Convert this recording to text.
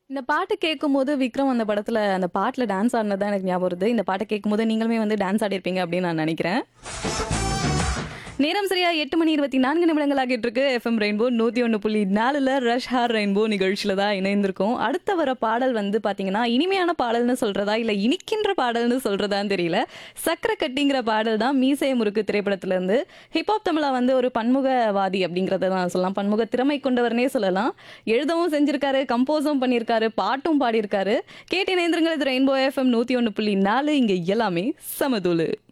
இந்த பாட்டு கேட்கும்போது விக்ரம் அந்த படத்துல அந்த பாட்டுல டான்ஸ் ஆடினது தான் எனக்கு ஞாபகம் வருது இந்த பாட்டை கேட்கும்போது நீங்களுமே வந்து டான்ஸ் ஆடிருப்பீங்க அப்படின்னு நான் நினைக்கிறேன் நேரம் சரியா எட்டு மணி இருபத்தி நான்கு நிமிடங்கள் ஆகிட்டு இருக்கு எஃப்எம் ரெயின்போ நூத்தி ஒன்று புள்ளி நாலுல ரஷ் ஹார் ரெயின்போ நிகழ்ச்சியில தான் இணைந்திருக்கோம் அடுத்த வர பாடல் வந்து பாத்தீங்கன்னா இனிமையான பாடல்னு சொல்றதா இல்ல இனிக்கின்ற பாடல்னு சொல்றதான்னு தெரியல சக்கரை கட்டிங்கிற பாடல் தான் மீசை முறுக்கு திரைப்படத்துல இருந்து ஹிப்ஹாப் தமிழா வந்து ஒரு பன்முகவாதி அப்படிங்கறத நான் சொல்லலாம் பன்முக திறமை கொண்டவர்னே சொல்லலாம் எழுதவும் செஞ்சிருக்காரு கம்போஸும் பண்ணியிருக்காரு பாட்டும் பாடியிருக்காரு கேட்டு இணைந்திருங்கள் இது ரெயின்போ எஃப்எம் நூத்தி ஒன்று புள்ளி நாலு இங்க எல்லாமே சமதுளு